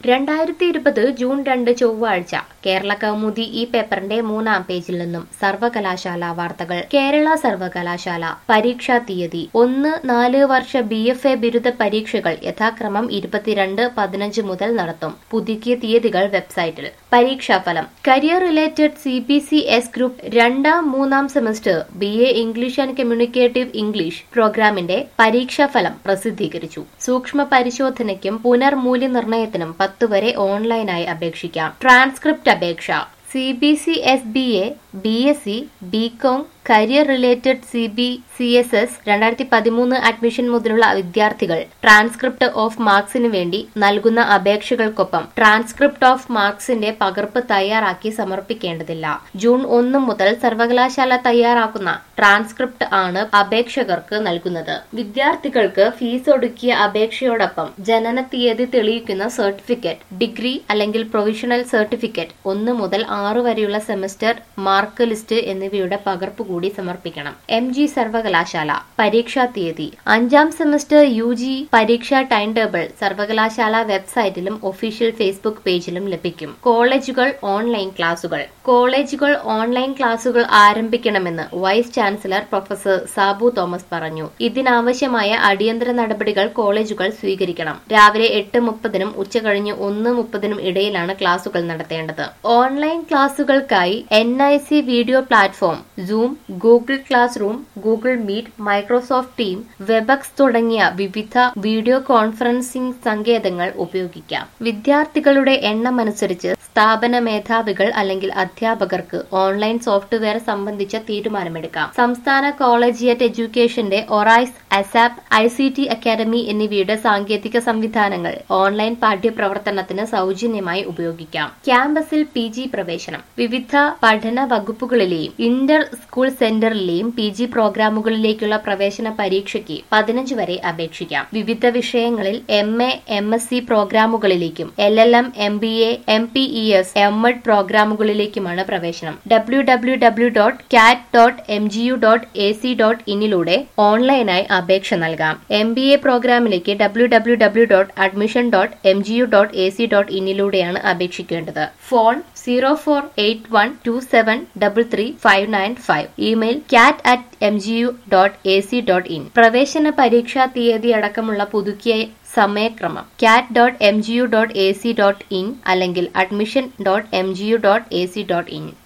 രണ്ടായിരത്തി ഇരുപത് ജൂൺ രണ്ട് ചൊവ്വാഴ്ച കേരള കൗമുദി ഈ പേപ്പറിന്റെ മൂന്നാം പേജിൽ നിന്നും സർവകലാശാല വാർത്തകൾ കേരള സർവകലാശാല പരീക്ഷാ തീയതി ഒന്ന് നാല് വർഷ ബി എഫ് എ ബിരുദ പരീക്ഷകൾ യഥാക്രമം ഇരുപത്തിരണ്ട് പതിനഞ്ച് മുതൽ നടത്തും പുതുക്കിയ തീയതികൾ വെബ്സൈറ്റിൽ പരീക്ഷാഫലം career related C B C S group രണ്ടാം മൂന്നാം semester B A English and communicative English പ്രോഗ്രാമിന്റെ പരീക്ഷാഫലം പ്രസിദ്ധീകരിച്ചു സൂക്ഷ്മ പരിശോധനയ്ക്കും പുനർമൂല്യനിർണ്ണയത്തിനും പത്ത് വരെ ഓൺലൈനായി അപേക്ഷിക്കാം ട്രാൻസ്ക്രിപ്റ്റ് അപേക്ഷ C B C S B A B S C B com career related C B C S S രണ്ടായിരത്തി പതിമൂന്ന് അഡ്മിഷൻ മുതലുള്ള വിദ്യാർത്ഥികൾ ട്രാൻസ്ക്രിപ്റ്റ് ഓഫ് മാർക്സിന് വേണ്ടി നൽകുന്ന അപേക്ഷകൾക്കൊപ്പം ട്രാൻസ്ക്രിപ്റ്റ് ഓഫ് മാർക്സിന്റെ പകർപ്പ് തയ്യാറാക്കി സമർപ്പിക്കേണ്ടതില്ല ജൂൺ ഒന്ന് മുതൽ സർവകലാശാല തയ്യാറാക്കുന്ന ട്രാൻസ്ക്രിപ്റ്റ് ആണ് അപേക്ഷകർക്ക് നൽകുന്നത് വിദ്യാർത്ഥികൾക്ക് ഫീസ് ഒടുക്കിയ അപേക്ഷയോടൊപ്പം ജനന തീയതി തെളിയിക്കുന്ന സർട്ടിഫിക്കറ്റ് ഡിഗ്രി അല്ലെങ്കിൽ പ്രൊവിഷണൽ സർട്ടിഫിക്കറ്റ് ഒന്ന് മുതൽ ആറ് വരെയുള്ള സെമസ്റ്റർ മാർക്ക് ലിസ്റ്റ് എന്നിവയുടെ പകർപ്പ് കൂടി സമർപ്പിക്കണം എം ജി സർവകലാശാല പരീക്ഷാ തീയതി അഞ്ചാം സെമസ്റ്റർ യു ജി പരീക്ഷാ ടൈം ടേബിൾ സർവകലാശാല വെബ്സൈറ്റിലും ഒഫീഷ്യൽ ഫേസ്ബുക്ക് പേജിലും ലഭിക്കും കോളേജുകൾ ഓൺലൈൻ ക്ലാസുകൾ കോളേജുകൾ ഓൺലൈൻ ക്ലാസുകൾ ആരംഭിക്കണമെന്ന് vice chancellor professor Sabu Thomas പറഞ്ഞു ഇതിനാവശ്യമായ അടിയന്തര നടപടികൾ കോളേജുകൾ സ്വീകരിക്കണം രാവിലെ എട്ട് മുപ്പതിനും ഉച്ചകഴിഞ്ഞ് ഒന്ന് മുപ്പതിനും ഇടയിലാണ് ക്ലാസുകൾ നടത്തേണ്ടത് ഓൺലൈൻ ക്ലാസുകൾക്കായി N I C video platform Zoom Google classroom Google Meet Microsoft team Webex തുടങ്ങിയ വിവിധ വീഡിയോ കോൺഫറൻസിംഗ് സങ്കേതങ്ങൾ ഉപയോഗിക്കാം വിദ്യാർത്ഥികളുടെ എണ്ണമനുസരിച്ച് സ്ഥാപന മേധാവികൾ അല്ലെങ്കിൽ അധ്യാപകർക്ക് ഓൺലൈൻ സോഫ്റ്റ്വെയർ സംബന്ധിച്ച തീരുമാനമെടുക്കാം സംസ്ഥാന കോളേജിയറ്റ് എഡ്യൂക്കേഷന്റെ ഒറൈസ് ASAP I C T academy എന്നിവയുടെ സാങ്കേതിക സംവിധാനങ്ങൾ ഓൺലൈൻ പാഠ്യപ്രവർത്തനത്തിന് സൗജന്യമായി ഉപയോഗിക്കാം ക്യാമ്പസിൽ പി ജി പ്രവേശനം വിവിധ പഠന വകുപ്പുകളിലെയും ഇന്റർ സ്കൂൾ സെന്ററിലെയും പി ജി പ്രോഗ്രാമുകളിലേക്കുള്ള പ്രവേശന പരീക്ഷയ്ക്ക് പതിനഞ്ച് വരെ അപേക്ഷിക്കാം വിവിധ വിഷയങ്ങളിൽ M A M S C പ്രോഗ്രാമുകളിലേക്കും L L M M B A M P E S M Ed പ്രോഗ്രാമുകളിലേക്കുമാണ് പ്രവേശനം W W W dot cat dot M G U dot A C dot ഇന്നിലൂടെ ഓൺലൈനായി അപേക്ഷ നൽകാം എം ബി എ പ്രോഗ്രാമിലേക്ക് W W W dot admission dot M G U dot A C dot ഇന്നിലൂടെയാണ് അപേക്ഷിക്കേണ്ടത് phone zero four eight one two seven double three five nine five email cat at M G U dot A C dot in പ്രവേശന പരീക്ഷാ തീയതി അടക്കമുള്ള പുതുക്കിയ സമയക്രമം cat dot M G U dot A C dot in അല്ലെങ്കിൽ admission dot M G U dot A C dot in